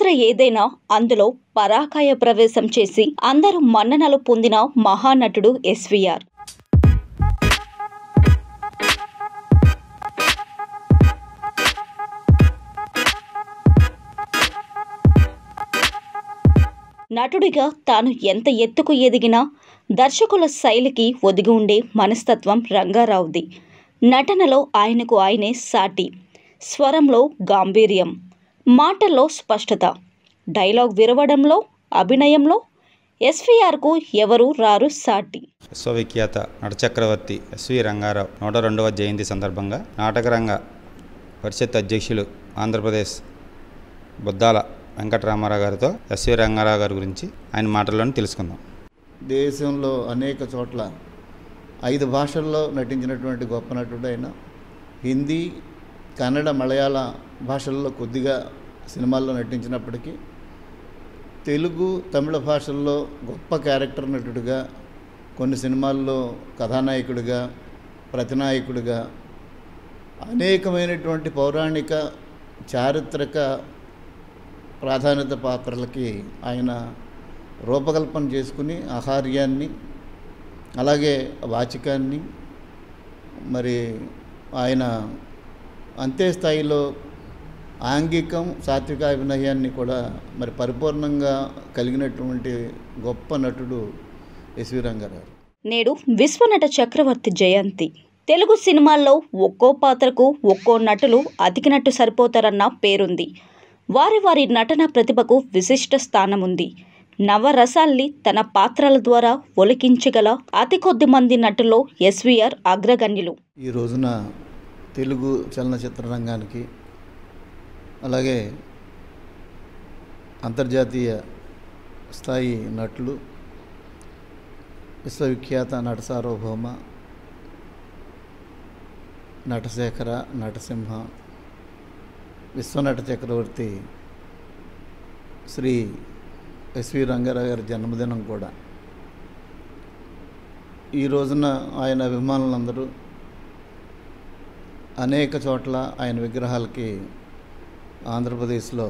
పాత్ర ఏదైనా అందులో పరాకాయ ప్రవేశం చేసి అందరూ మన్ననలు పొందిన మహానటుడు ఎస్వీఆర్ నటుడిగా తాను ఎంత ఎత్తుకు ఎదిగినా దర్శకుల శైలికి ఒదిగి ఉండే మనస్తత్వం రంగారావుది నటనలో ఆయనకు ఆయనే సాటి స్వరంలో గాంభీర్యం మాటల్లో స్పష్టత డైలాగ్ విరవడంలో అభినయంలో ఎస్వీఆర్కు ఎవరు రారు సాటి విశ్వవిఖ్యాత నటచక్రవర్తి ఎస్వి రంగారావు నూట రెండవ జయంతి సందర్భంగా నాటకరంగ పరిషత్ అధ్యక్షులు ఆంధ్రప్రదేశ్ బుద్దాల వెంకటరామారావు గారితో ఎస్వి రంగారావు గారి గురించి ఆయన మాటల్లోనే తెలుసుకుందాం దేశంలో అనేక చోట్ల ఐదు భాషల్లో నటించినటువంటి గొప్ప నటుడు ఆయన హిందీ కన్నడ మలయాళ భాషల్లో కొద్దిగా సినిమాల్లో నటించినప్పటికీ తెలుగు తమిళ భాషల్లో గొప్ప క్యారెక్టర్ నటుడిగా కొన్ని సినిమాల్లో కథానాయకుడిగా ప్రతినాయకుడిగా అనేకమైనటువంటి పౌరాణిక చారిత్రక ప్రాధాన్యత పాత్రలకి ఆయన రూపకల్పన చేసుకుని ఆహార్యాన్ని అలాగే వాచికాన్ని మరి ఆయన అంతే స్థాయిలో ఆంగికం సాత్విక అభినయాన్ని కూడా మరి పరిపూర్ణంగా కలిగినటువంటి గొప్ప నటుడు ఎస్వి రంగారావు నేడు విశ్వనట చక్రవర్తి జయంతి తెలుగు సినిమాల్లో ఒక్కో పాత్రకు ఒక్కో నటులు అతికినట్టు సరిపోతారన్న పేరుంది వారి వారి నటన ప్రతిభకు విశిష్ట స్థానం ఉంది నవరసాల్ని తన పాత్రల ద్వారా ఒలికించగల అతి కొద్ది మంది నటుల్లో ఎస్వీఆర్ అగ్రగణ్యులు ఈ రోజున తెలుగు చలనచిత్ర రంగానికి అలాగే అంతర్జాతీయ స్థాయి నటులు విశ్వవిఖ్యాత నట సార్వభౌమ నటశేఖర నటసింహ విశ్వనట చక్రవర్తి శ్రీ ఎస్వి రంగారావు గారి జన్మదినం కూడా ఈ రోజున ఆయన అభిమానులందరూ అనేక చోట్ల ఆయన విగ్రహాలకి ఆంధ్రప్రదేశ్లో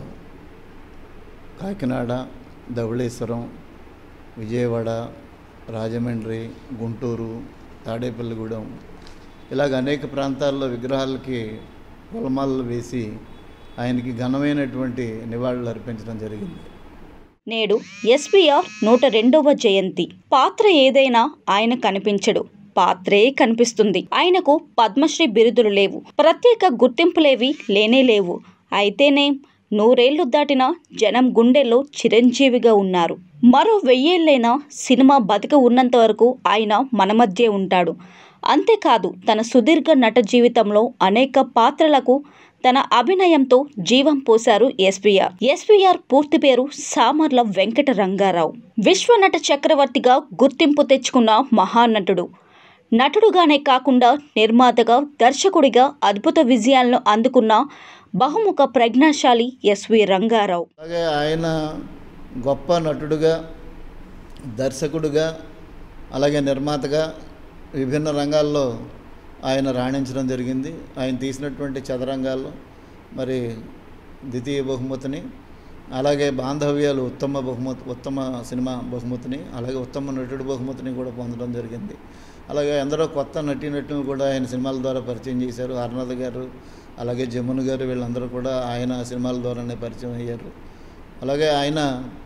కాకినాడ ధవళేశ్వరం విజయవాడ రాజమండ్రి గుంటూరు తాడేపల్లిగూడెం ఇలాగ అనేక ప్రాంతాల్లో విగ్రహాలకి పొలమాలలు వేసి ఆయనకి ఘనమైనటువంటి నివాళులు అర్పించడం జరిగింది నేడు ఎస్వీఆర్ నూట రెండవ జయంతి పాత్ర ఏదైనా ఆయన కనిపించడు పాత్రే కనిపిస్తుంది ఆయనకు పద్మశ్రీ బిరుదులు లేవు ప్రత్యేక గుర్తింపులేవి లేనే లేవు అయితేనే నూరేళ్లు దాటిన జనం గుండెల్లో చిరంజీవిగా ఉన్నారు మరో వెయ్యేళ్ళైనా సినిమా బతిక ఉన్నంత వరకు ఆయన మన మధ్య ఉంటాడు అంతేకాదు తన సుదీర్ఘ నట జీవితంలో అనేక పాత్రలకు తన అభినయంతో జీవం పోశారు ఎస్వీఆర్ ఎస్వీఆర్ పూర్తి పేరు సామర్ల వెంకట రంగారావు విశ్వనట చక్రవర్తిగా గుర్తింపు తెచ్చుకున్న మహానటుడు నటుడుగానే కాకుండా నిర్మాతగా దర్శకుడిగా అద్భుత విజయాలను అందుకున్న బహుముఖ ప్రజ్ఞాశాలి ఎస్వి రంగారావు అలాగే ఆయన గొప్ప నటుడుగా దర్శకుడుగా అలాగే నిర్మాతగా విభిన్న రంగాల్లో ఆయన రాణించడం జరిగింది ఆయన తీసినటువంటి చదరంగాల్లో మరి ద్వితీయ బహుమతిని అలాగే బాంధవ్యాలు ఉత్తమ బహుమతి ఉత్తమ సినిమా బహుమతిని అలాగే ఉత్తమ నటుడు బహుమతిని కూడా పొందడం జరిగింది అలాగే ఎందరో కొత్త నటీనటులను కూడా ఆయన సినిమాల ద్వారా పరిచయం చేశారు అరుణాథ్ గారు అలాగే జమున గారు వీళ్ళందరూ కూడా ఆయన సినిమాల ద్వారానే పరిచయం అయ్యారు అలాగే ఆయన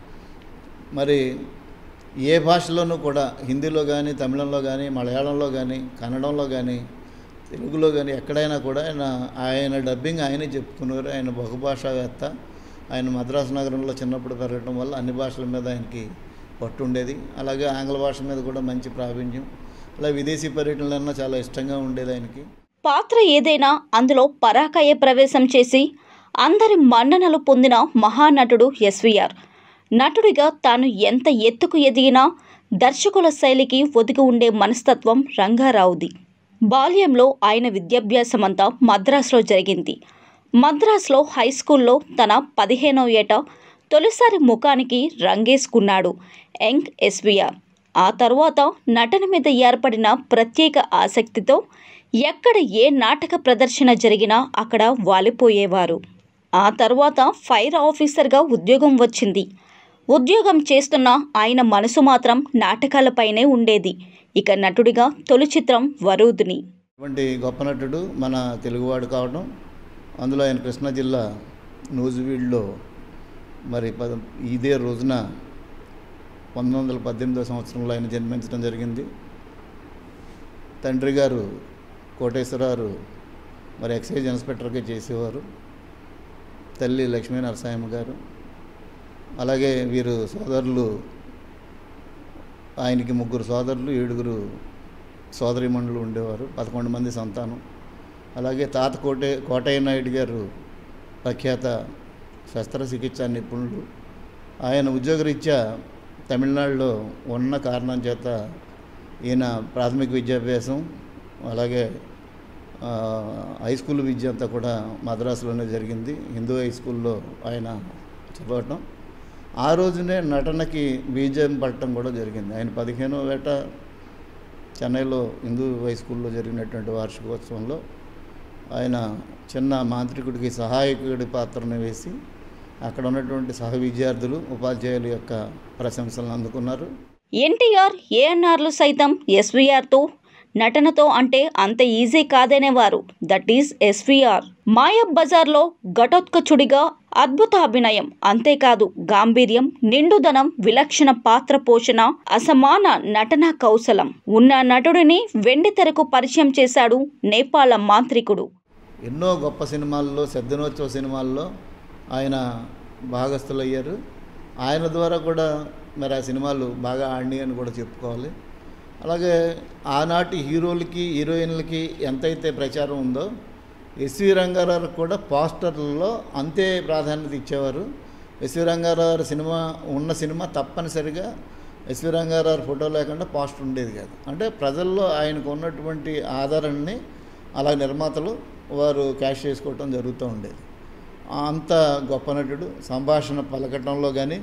మరి ఏ భాషలోనూ కూడా హిందీలో కానీ తమిళంలో కానీ మలయాళంలో కానీ కన్నడంలో కానీ తెలుగులో కానీ ఎక్కడైనా కూడా ఆయన ఆయన డబ్బింగ్ ఆయనే చెప్పుకున్నారు ఆయన బహుభాషావేత్త ఆయన మద్రాసు నగరంలో చిన్నప్పుడు పెరగడం వల్ల అన్ని భాషల మీద ఆయనకి పట్టు ఉండేది అలాగే ఆంగ్ల భాష మీద కూడా మంచి ప్రావీణ్యం అలా విదేశీ పర్యటనలన్నా చాలా ఇష్టంగా ఉండేది ఆయనకి పాత్ర ఏదైనా అందులో పరాకాయ ప్రవేశం చేసి అందరి మన్ననలు పొందిన మహానటుడు ఎస్వీఆర్ నటుడిగా తాను ఎంత ఎత్తుకు ఎదిగినా దర్శకుల శైలికి ఒదిగి ఉండే మనస్తత్వం రంగారావుది బాల్యంలో ఆయన విద్యాభ్యాసమంతా మద్రాసులో జరిగింది మద్రాసులో హై స్కూల్లో తన పదిహేనవ ఏట తొలిసారి ముఖానికి రంగేసుకున్నాడు యంగ్ ఎస్వీఆర్ ఆ తర్వాత నటన మీద ఏర్పడిన ప్రత్యేక ఆసక్తితో ఎక్కడ ఏ నాటక ప్రదర్శన జరిగినా అక్కడ వాలిపోయేవారు ఆ తర్వాత ఫైర్ ఆఫీసర్గా ఉద్యోగం వచ్చింది ఉద్యోగం చేస్తున్న ఆయన మనసు మాత్రం నాటకాలపైనే ఉండేది ఇక నటుడిగా తొలి చిత్రం వరూధిని ఇటువంటి గొప్ప నటుడు మన తెలుగువాడు కావడం అందులో ఆయన కృష్ణా జిల్లా నూజివీడ్లో మరి పద ఇదే రోజున పంతొమ్మిది వందల పద్దెనిమిదో సంవత్సరంలో ఆయన జన్మించడం జరిగింది తండ్రి గారు కోటేశ్వరరావు మరి ఎక్సైజ్ ఇన్స్పెక్టర్గా చేసేవారు తల్లి లక్ష్మీ నరసాయమ్మ గారు అలాగే వీరు సోదరులు ఆయనకి ముగ్గురు సోదరులు ఏడుగురు సోదరిమణులు ఉండేవారు పదకొండు మంది సంతానం అలాగే తాత కోటే కోటయ్య నాయుడు గారు ప్రఖ్యాత శస్త్రచికిత్సా నిపుణులు ఆయన ఉద్యోగరీత్యా తమిళనాడులో ఉన్న కారణం చేత ఈయన ప్రాథమిక విద్యాభ్యాసం అలాగే ఆ, హై స్కూల్ విద్య అంతా కూడా మద్రాసులోనే జరిగింది హిందూ హై స్కూల్లో ఆయన చదవటం ఆ రోజునే నటనకి బీజం పడటం కూడా జరిగింది ఆయన పదిహేనో వేట చెన్నైలో హిందూ హై స్కూల్లో జరిగినటువంటి వార్షికోత్సవంలో ఆయన చిన్న మాంత్రికుడికి సహాయకుడి పాత్రను వేసి అక్కడ ఉన్నటువంటి సహ విద్యార్థులు ఉపాధ్యాయుల యొక్క ప్రశంసలను అందుకున్నారు ఎన్టీఆర్ ఏఎన్ఆర్లు సైతం ఎస్వీఆర్తో నటనతో అంటే అంత ఈజీ కాదనేవారు దట్ ఈజ్ ఎస్వీఆర్ మాయబ్ బజార్లో ఘటోత్కచుడిగా అద్భుత అభినయం అంతేకాదు గాంభీర్యం నిండుదనం విలక్షణ పాత్ర పోషణ అసమాన నటనా కౌశలం ఉన్న నటుడిని వెండితెరకు పరిచయం చేశాడు నేపాళ మాంత్రికుడు ఎన్నో గొప్ప సినిమాల్లో శబ్దనోత్సవ సినిమాల్లో ఆయన భాగస్థులయ్యారు ఆయన ద్వారా కూడా మరి ఆ సినిమాలు బాగా ఆడినాయి అని కూడా చెప్పుకోవాలి అలాగే ఆనాటి హీరోలకి హీరోయిన్లకి ఎంతైతే ప్రచారం ఉందో ఎస్వి రంగారావు కూడా పోస్టర్లలో అంతే ప్రాధాన్యత ఇచ్చేవారు ఎస్వి రంగారావు సినిమా ఉన్న సినిమా తప్పనిసరిగా ఎస్వి రంగారావు ఫోటో లేకుండా పోస్టర్ ఉండేది కాదు అంటే ప్రజల్లో ఆయనకు ఉన్నటువంటి ఆదరణని అలా నిర్మాతలు వారు క్యాష్ చేసుకోవటం జరుగుతూ ఉండేది అంత గొప్ప నటుడు సంభాషణ పలకటంలో కానీ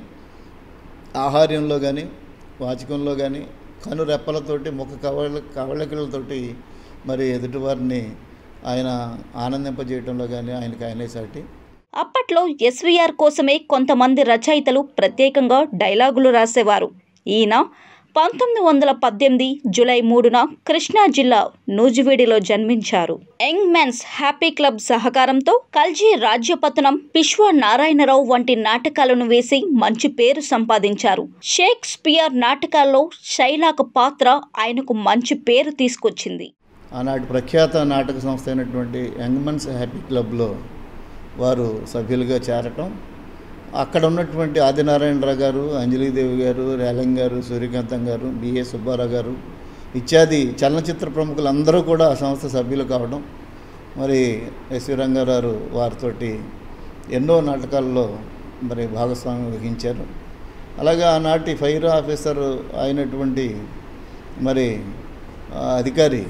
ఆహార్యంలో కానీ వాచకంలో కానీ కనురెప్పలతోటి ముఖ కవళ కవళికలతోటి మరి ఎదుటివారిని ఆయన ఆనందింపజేయటంలో కానీ ఆయనకి ఆయనే సాటి అప్పట్లో ఎస్వీఆర్ కోసమే కొంతమంది రచయితలు ప్రత్యేకంగా డైలాగులు రాసేవారు ఈయన పంతొమ్మిది వందల పద్దెనిమిది జూలై మూడున కృష్ణా జిల్లా నూజివీడిలో జన్మించారు యంగ్ మెన్స్ హ్యాపీ క్లబ్ సహకారంతో కల్జీ రాజ్యపతనం పిశ్వ నారాయణరావు వంటి నాటకాలను వేసి మంచి పేరు సంపాదించారు షేక్స్పియర్ నాటకాల్లో శైలాక పాత్ర ఆయనకు మంచి పేరు తీసుకొచ్చింది ఆనాటి ప్రఖ్యాత నాటక సంస్థ అయినటువంటి యంగ్మన్స్ హ్యాపీ క్లబ్లో వారు సభ్యులుగా చేరటం అక్కడ ఉన్నటువంటి ఆదినారాయణరావు గారు అంజలీదేవి గారు రేలంగ్ గారు సూర్యకాంతం గారు బిఏ సుబ్బారావు గారు ఇత్యాది చలనచిత్ర ప్రముఖులందరూ కూడా ఆ సంస్థ సభ్యులు కావడం మరి ఎస్వి రంగారావు వారితోటి ఎన్నో నాటకాల్లో మరి భాగస్వామ్యం వహించారు అలాగే ఆనాటి ఫైర్ ఆఫీసర్ అయినటువంటి మరి ఆ అధికారి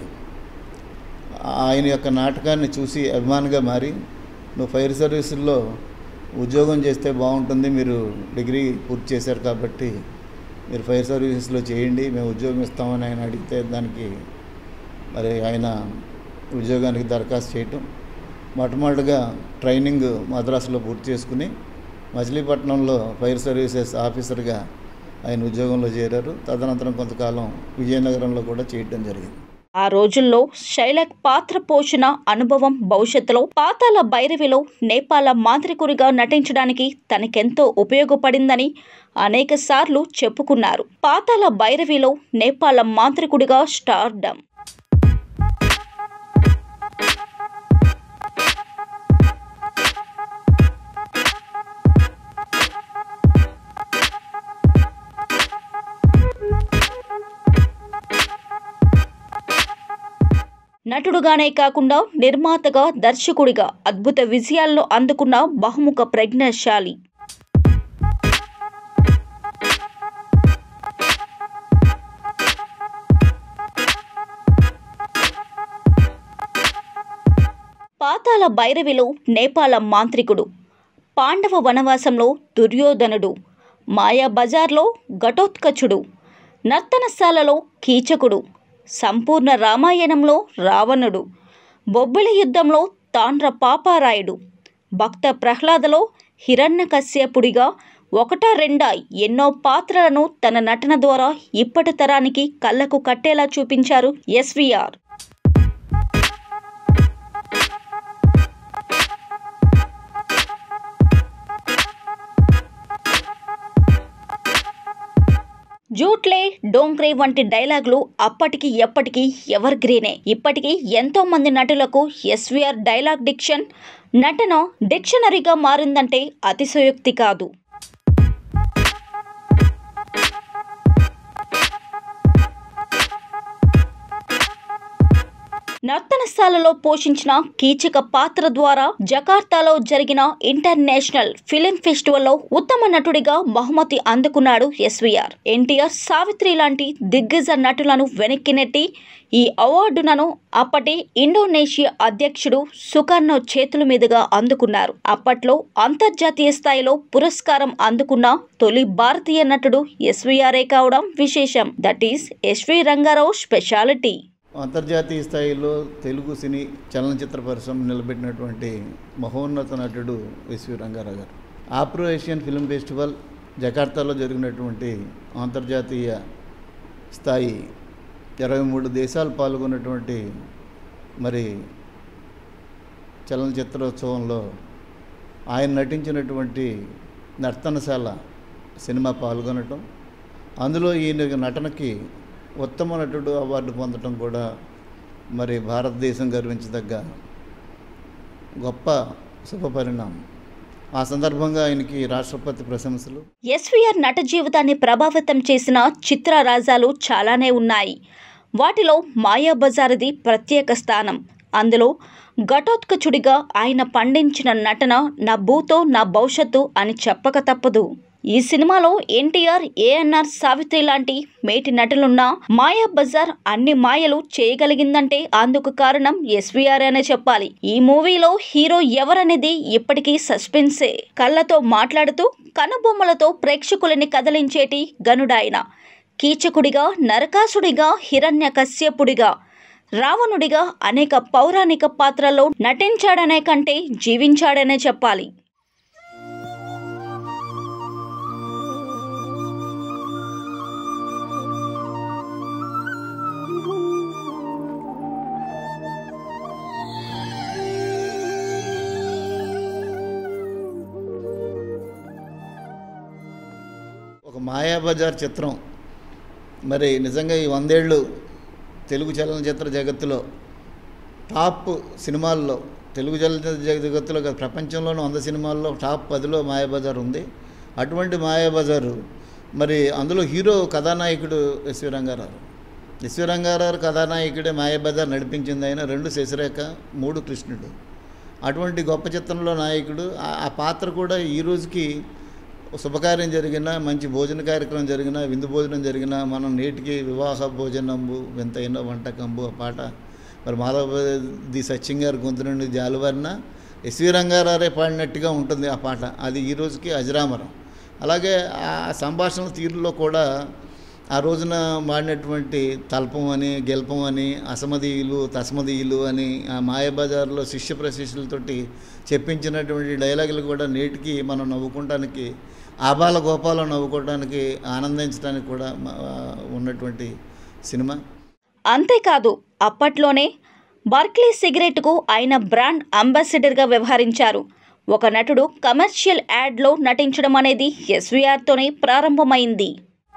ఆయన యొక్క నాటకాన్ని చూసి అభిమానిగా మారి నువ్వు ఫైర్ సర్వీసుల్లో ఉద్యోగం చేస్తే బాగుంటుంది మీరు డిగ్రీ పూర్తి చేశారు కాబట్టి మీరు ఫైర్ సర్వీసెస్లో చేయండి మేము ఉద్యోగం ఇస్తామని ఆయన అడిగితే దానికి మరి ఆయన ఉద్యోగానికి దరఖాస్తు చేయటం మొట్టమొదటిగా ట్రైనింగ్ మద్రాసులో పూర్తి చేసుకుని మచిలీపట్నంలో ఫైర్ సర్వీసెస్ ఆఫీసర్గా ఆయన ఉద్యోగంలో చేరారు తదనంతరం కొంతకాలం విజయనగరంలో కూడా చేయటం జరిగింది ఆ రోజుల్లో శైలక్ పాత్ర పోషణ అనుభవం భవిష్యత్తులో పాతాల భైరవిలో నేపాల మాంత్రికుడిగా నటించడానికి తనకెంతో ఉపయోగపడిందని అనేక సార్లు చెప్పుకున్నారు పాతాల భైరవిలో నేపాల మాంత్రికుడిగా స్టార్డమ్ నటుడుగానే కాకుండా నిర్మాతగా దర్శకుడిగా అద్భుత విజయాలను అందుకున్న బహుముఖ ప్రజ్ఞాశాలి పాతాల భైరవిలో నేపాల మాంత్రికుడు పాండవ వనవాసంలో దుర్యోధనుడు మాయా బజార్లో ఘటోత్కచుడు నర్తనశాలలో కీచకుడు సంపూర్ణ రామాయణంలో రావణుడు బొబ్బిలి యుద్ధంలో తాండ్ర పాపారాయుడు భక్త ప్రహ్లాదలో హిరణ్యకశ్యపుడిగా ఒకటా రెండా ఎన్నో పాత్రలను తన నటన ద్వారా ఇప్పటి తరానికి కళ్ళకు కట్టేలా చూపించారు ఎస్వీఆర్ జూట్లే డోంగ్రే వంటి డైలాగులు అప్పటికి ఎప్పటికీ ఎవర్ గ్రీనే ఇప్పటికీ ఎంతో మంది నటులకు ఎస్వీఆర్ డైలాగ్ డిక్షన్ నటన డిక్షనరీగా మారిందంటే అతిశయోక్తి కాదు నర్తనశాలలో పోషించిన కీచక పాత్ర ద్వారా జకార్తాలో జరిగిన ఇంటర్నేషనల్ ఫిలిం ఫెస్టివల్లో ఉత్తమ నటుడిగా బహుమతి అందుకున్నాడు ఎస్వీఆర్ ఎన్టీఆర్ సావిత్రి లాంటి దిగ్గజ నటులను వెనక్కి నెట్టి ఈ అవార్డులను అప్పటి ఇండోనేషియా అధ్యక్షుడు సుకర్ణో చేతుల మీదుగా అందుకున్నారు అప్పట్లో అంతర్జాతీయ స్థాయిలో పురస్కారం అందుకున్న తొలి భారతీయ నటుడు ఎస్వీఆర్ఏ కావడం విశేషం that is SV Rangarao speciality అంతర్జాతీయ స్థాయిలో తెలుగు సినీ చలనచిత్ర పరిశ్రమ నిలబెట్టినటువంటి మహోన్నత నటుడు SV Rangarao garu Afro Asian film festival జకార్తాలో జరిగినటువంటి అంతర్జాతీయ స్థాయి ఇరవై మూడు దేశాలు పాల్గొన్నటువంటి మరి చలనచిత్రోత్సవంలో ఆయన నటించినటువంటి నర్తనశాల సినిమా పాల్గొనటం అందులో ఈయన నటనకి ఉత్తమ నటుడు అవార్డు పొందటం కూడా మరి భారతదేశం గర్వించదగ్గ గొప్ప శుభ పరిణామం ఆ సందర్భంగా ఆయనకి రాష్ట్రపతి ప్రశంసలు ఎస్వీఆర్ నట జీవితాన్ని ప్రభావితం చేసిన చిత్ర రాజాలు చాలానే ఉన్నాయి వాటిలో మాయాబజార్ది ప్రత్యేక స్థానం అందులో ఘటోత్కచుడిగా ఆయన పండించిన నటన నా భూతో నా భవిష్యత్తు అని చెప్పక తప్పదు ఈ సినిమాలో ఎన్టీఆర్ ఏఎన్ఆర్ సావిత్రి లాంటి మేటి నటులున్న మాయా బజార్ అన్ని మాయలు చేయగలిగిందంటే అందుకు కారణం ఎస్వీఆర్ అనే చెప్పాలి ఈ మూవీలో హీరో ఎవరనేది ఇప్పటికీ సస్పెన్సే కళ్ళతో మాట్లాడుతూ కనుబొమ్మలతో ప్రేక్షకులని కదిలించేటి గనుడాయన కీచకుడిగా నరకాసుడిగా హిరణ్య కశ్యపుడిగా రావణుడిగా అనేక పౌరాణిక పాత్రల్లో నటించాడనే కంటే జీవించాడనే చెప్పాలి ఒక మాయాబజార్ చిత్రం మరి నిజంగా ఈ వందేళ్ళు తెలుగు చలనచిత్ర జగత్తులో టాప్ సినిమాల్లో తెలుగు చలనచిత్ర జగత్తులో కాదు, ప్రపంచంలోని వంద సినిమాల్లో టాప్ పదిలో మాయాబజార్ ఉంది అటువంటి మాయాబజారు మరి అందులో హీరో కథానాయకుడు ఎస్వి రంగారావు ఎస్వి రంగారావు కథానాయకుడే మాయాబజార్ నడిపించింది ఆయన రెండు శశిరేఖ మూడు కృష్ణుడు అటువంటి గొప్ప చిత్రంలో నాయకుడు ఆ- ఆ పాత్ర కూడా ఈ రోజుకి శుభకార్యం జరిగినా మంచి భోజన కార్యక్రమం జరిగినా విందు భోజనం జరిగినా మనం నేటికి వివాహ భోజనంబు వింతైన వంటకంబు ఆ పాట మరి మాధవ ది సత్యం గారి గొంతు నుండి జాలువారిన ఎస్వి రంగారారే పాడినట్టుగా ఉంటుంది ఆ పాట అది ఈ రోజుకి అజరామరం అలాగే ఆ సంభాషణ తీరులో కూడా ఆ రోజున వాడినటువంటి తల్పం అని గెల్పం అని అసమదీయులు తస్మదీయులు అని ఆ మాయబజార్లో శిష్య ప్రశిష్యులతోటి చెప్పించినటువంటి డైలాగులు కూడా నేటికి మనం నవ్వుకోవడానికి ఆబాల గోపాలం నవ్వుకోవడానికి ఆనందించడానికి కూడా మ- ఉన్నటువంటి సినిమా అంతేకాదు అప్పట్లోనే బర్క్లీ సిగరెట్కు ఆయన బ్రాండ్ అంబాసిడర్గా వ్యవహరించారు ఒక నటుడు కమర్షియల్ యాడ్లో నటించడం అనేది ఎస్వీఆర్తోనే ప్రారంభమైంది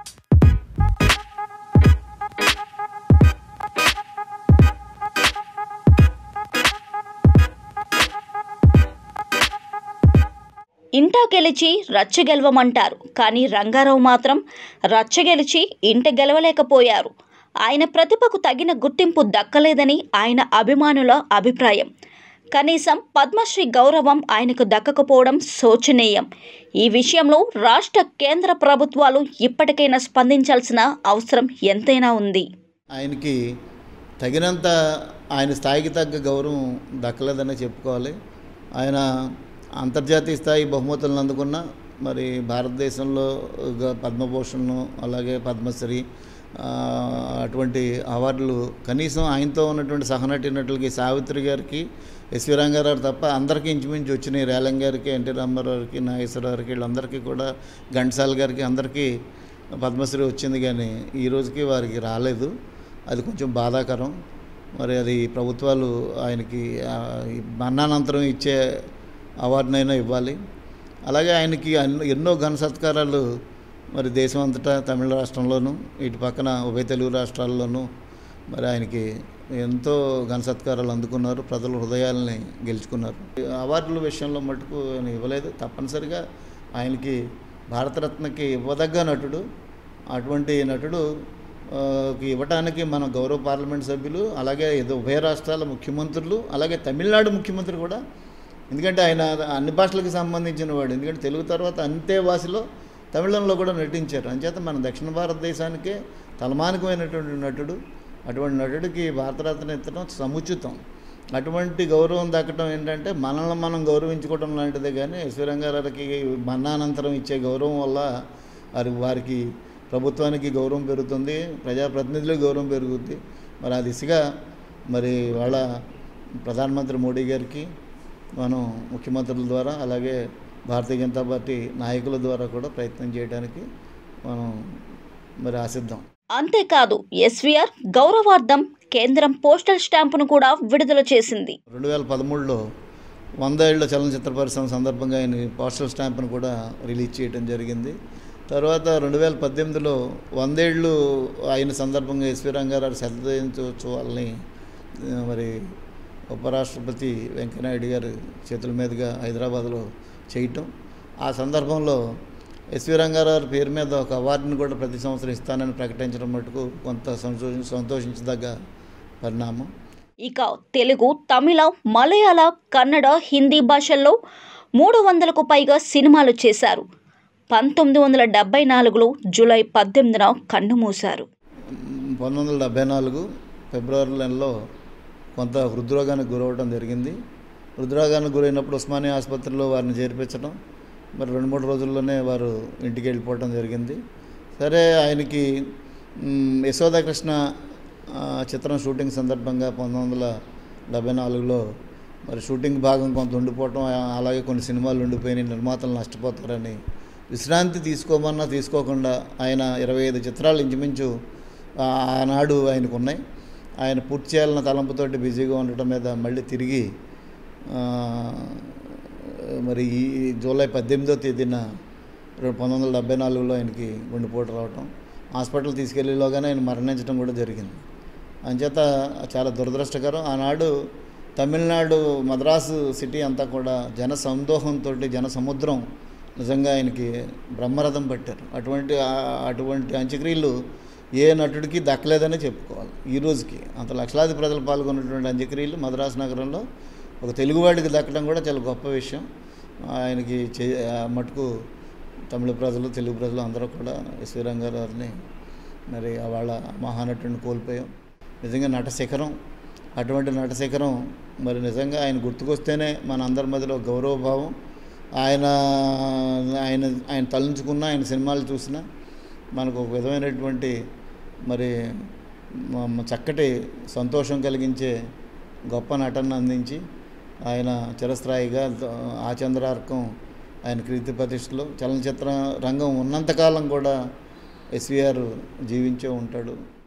ఇంట గెలిచి రచ్చ గెలవమంటారు కానీ రంగారావు మాత్రం రచ్చ గెలిచి ఇంట గెలవలేకపోయారు ఆయన ప్రతిభకు తగిన గుర్తింపు దక్కలేదని ఆయన అభిమానుల అభిప్రాయం కనీసం పద్మశ్రీ గౌరవం ఆయనకు దక్కకపోవడం శోచనీయం ఈ విషయంలో రాష్ట్ర కేంద్ర ప్రభుత్వాలు ఇప్పటికైనా స్పందించాల్సిన అవసరం ఎంతైనా ఉంది ఆయనకి తగినంత ఆయన స్థాయికి తగ్గ గౌరవం దక్కలేదనే చెప్పుకోవాలి ఆయన అంతర్జాతీయ స్థాయి బహుమతులను అందుకున్న మరి భారతదేశంలో గ- పద్మభూషణ్ అలాగే పద్మశ్రీ ఆ, అటువంటి అవార్డులు కనీసం ఆయనతో ఉన్నటువంటి సహనటి నటులకి సావిత్రి గారికి ఎస్వి రంగారావు తప్ప అందరికీ ఇంచుమించు వచ్చినాయి రేలం గారికి ఎన్టీ రామారావు గారికి నాగేశ్వరరావు గారికి వీళ్ళందరికీ కూడా ఘంటసాల గారికి అందరికీ పద్మశ్రీ వచ్చింది కానీ ఈ రోజుకి వారికి రాలేదు అది కొంచెం బాధాకరం మరి అది ప్రభుత్వాలు ఆయనకి ఆ, ఈ మరణానంతరం ఇచ్చే అవార్డునైనా ఇవ్వాలి అలాగే ఆయనకి అన్ని- ఎన్నో ఘన సత్కారాలు మరి దేశం అంతటా తమిళ రాష్ట్రంలోనూ ఇటు పక్కన ఉభయ తెలుగు రాష్ట్రాల్లోనూ మరి ఆయనకి ఎంతో ఘన సత్కారాలు అందుకున్నారు ప్రజల హృదయాలని గెలుచుకున్నారు అవార్డుల విషయంలో మటుకు ఆయన ఇవ్వలేదు తప్పనిసరిగా ఆయనకి భారతరత్నకి ఇవ్వదగ్గ నటుడు అటువంటి నటుడు ఆ, కి ఇవ్వటానికి మన గౌరవ పార్లమెంట్ సభ్యులు అలాగే ఏదో ఉభయ రాష్ట్రాల ముఖ్యమంత్రులు అలాగే తమిళనాడు ముఖ్యమంత్రి కూడా ఎందుకంటే ఆయన అన్ని భాషలకు సంబంధించిన వాడు ఎందుకంటే తెలుగు తర్వాత అంతే భాషలో తమిళంలో కూడా నటించారు అంచేత మన దక్షిణ భారతదేశానికే తలమానికమైనటువంటి నటుడు అటువంటి నటుడికి భారతరత్న ఎత్తడం సముచితం అటువంటి గౌరవం దక్కడం ఏంటంటే మనల్ని మనం గౌరవించుకోవడం లాంటిదే కానీ ఎస్వి రంగారావుకి మరణానంతరం ఇచ్చే గౌరవం వల్ల వారి వారికి ప్రభుత్వానికి గౌరవం పెరుగుతుంది ప్రజాప్రతినిధులకు గౌరవం పెరుగుద్ది మరి ఆ దిశగా మరి వాళ్ళ ప్రధానమంత్రి మోడీ గారికి మనం ముఖ్యమంత్రుల ద్వారా అలాగే భారతీయ జనతా పార్టీ నాయకుల ద్వారా కూడా ప్రయత్నం చేయడానికి మనం మరి ఆశిద్దాం అంతేకాదు ఎస్వీఆర్ గౌరవార్థం కేంద్రం పోస్టల్ స్టాంపును కూడా విడుదల చేసింది రెండు వేల పదమూడులో వంద ఏళ్ల చలనచిత్ర పరిశ్రమ సందర్భంగా ఆయన పోస్టల్ స్టాంప్ను కూడా రిలీజ్ చేయడం జరిగింది తర్వాత రెండు వేల పద్దెనిమిదిలో వందేళ్ళు అయిన సందర్భంగా ఎస్వి రంగారావు శతజయంత్యోత్సవాలని ఆ, మరి ఉపరాష్ట్రపతి వెంకయ్యనాయుడు గారి చేతుల మీదుగా హైదరాబాద్లో చేయటం ఆ సందర్భంలో ఎస్వి రంగారావు పేరు మీద ఒక అవార్డుని కూడా ప్రతి సంవత్సరం ఇస్తానని ప్రకటించడం మటుకు కొంత సంతోష సంతోషించదగ్గ పరిణామం ఇక తెలుగు తమిళ మలయాళ కన్నడ హిందీ భాషల్లో మూడు వందలకు పైగా సినిమాలు చేశారు పంతొమ్మిది వందల డెబ్బై నాలుగులో జూలై పద్దెనిమిదిన కన్నుమూశారు పంతొమ్మిది వందల డెబ్బై నాలుగు ఫిబ్రవరి నెలలో కొంత హృద్రోగానికి గురవడం జరిగింది హృద్రోగానికి గురైనప్పుడు ఉస్మానియా ఆసుపత్రిలో వారిని చేర్పించడం మరి రెండు మూడు రోజుల్లోనే వారు ఇంటికి వెళ్ళిపోవడం జరిగింది సరే ఆయనకి మ్, యశోదాకృష్ణ ఆ, చిత్రం షూటింగ్ సందర్భంగా పంతొమ్మిది వందల డెబ్బై నాలుగులో మరి షూటింగ్ భాగం కొంత ఉండిపోవటం ఆ- అలాగే కొన్ని సినిమాలు ఉండిపోయినాయి నిర్మాతలు నష్టపోతారని విశ్రాంతి తీసుకోమన్నా తీసుకోకుండా ఆయన ఇరవై ఐదు చిత్రాలు ఇంచుమించు ఆ, ఆనాడు ఆయనకు ఉన్నాయి ఆయన పూర్తి చేయాలన్న తలంపుతోటి బిజీగా ఉండటం మీద మళ్ళీ తిరిగి ఆ, మరి ఈ జూలై పద్దెనిమిదో తేదీన రెండు పంతొమ్మిది వందల డెబ్బై నాలుగులో ఆయనకి గుండెపోటు రావటం హాస్పిటల్ తీసుకెళ్ళేలోగానే ఆయన మరణించడం కూడా జరిగింది అంచేత చాలా దురదృష్టకరం ఆనాడు తమిళనాడు మద్రాసు సిటీ అంతా కూడా జన సందోహంతో జన సముద్రం నిజంగా ఆయనకి బ్రహ్మరథం పట్టారు అటువంటి ఆ- అటువంటి అంత్యక్రియలు ఏ నటుడికి దక్కలేదని చెప్పుకోవాలి ఈ రోజుకి అంత లక్షలాది ప్రజలు పాల్గొన్నటువంటి అంత్యక్రియలు మద్రాసు నగరంలో ఒక తెలుగువాడికి దక్కడం కూడా చాలా గొప్ప విషయం ఆయనకి చే ఆ మటుకు తమిళ ప్రజలు తెలుగు ప్రజలు అందరూ కూడా ఎస్వి రంగారావుని మరి వాళ్ళ మహానటుడిని కోల్పోయాం నిజంగా నట శిఖరం అటువంటి నట శిఖరం మరి నిజంగా ఆయన గుర్తుకొస్తేనే మన అందరి మధ్యలో గౌరవభావం ఆయన ఆయన ఆయన తలంచుకున్న ఆయన సినిమాలు చూసినా మనకు ఒక విధమైనటువంటి మరి మ- మ- చక్కటి సంతోషం కలిగించే గొప్ప నటన అందించి ఆయన చిరస్థాయిగా ఆచంద్రార్కం ఆయన కీర్తి ప్రతిష్టలో చలనచిత్ర రంగం ఉన్నంతకాలం కూడా ఎస్విఆర్ జీవించే ఉంటాడు